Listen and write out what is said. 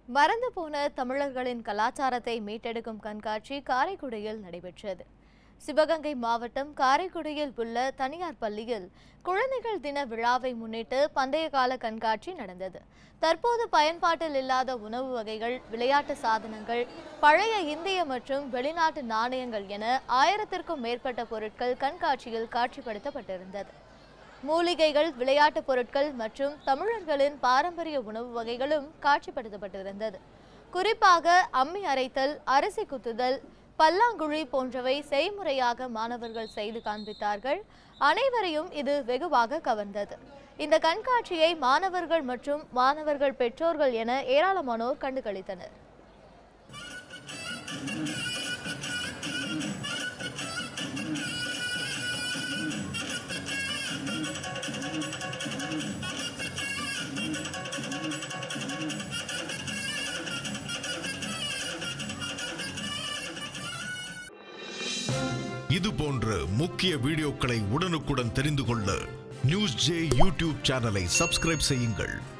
மறந்து போன தமிழர்களின் கலாச்சாரத்தை மீட்டெடுக்கும் கண்காட்சி காரைக்குடியில் நடைபெற்றது சிவகங்கை மாவட்டம் காரைக்குடியில் உள்ள தனியார் பள்ளியில் குழந்தைகள் தின விழாவை முன்னிட்டு பண்டைய கால கண்காட்சி நடந்தது தற்போது பயன்பாட்டில் இல்லாத உணவு வகைகள் விளையாட்டு சாதனங்கள் பழைய இந்திய மற்றும் வெளிநாட்டு நாணயங்கள் என ஆயிரத்திற்கும் மேற்பட்ட பொருட்கள் கண்காட்சியில் காட்சிப்படுத்தப்பட்டிருந்தது மூலிகைகள் விளையாட்டுப் பொருட்கள் மற்றும் தமிழர்களின் பாரம்பரிய உணவு வகைகளும் காட்சிப்படுத்தப்பட்டிருந்தது குறிப்பாக அம்மி அரைத்தல் அரிசி குத்துதல் பல்லாங்குழி போன்றவை செய்முறையாக மாணவர்கள் செய்து காண்பித்தார்கள் அனைவரையும் இது வெகுவாக கவர்ந்தது இந்த கண்காட்சியை மாணவர்கள் மற்றும் மாணவர்கள் பெற்றோர்கள் என ஏராளமானோர் கண்டுகளித்தனர் இது போன்ற முக்கிய வீடியோக்களை உடனுக்குடன் தெரிந்து கொள்ள நியூஸ் ஜே யூடியூப் சேனலை சப்ஸ்கிரைப் செய்யுங்கள்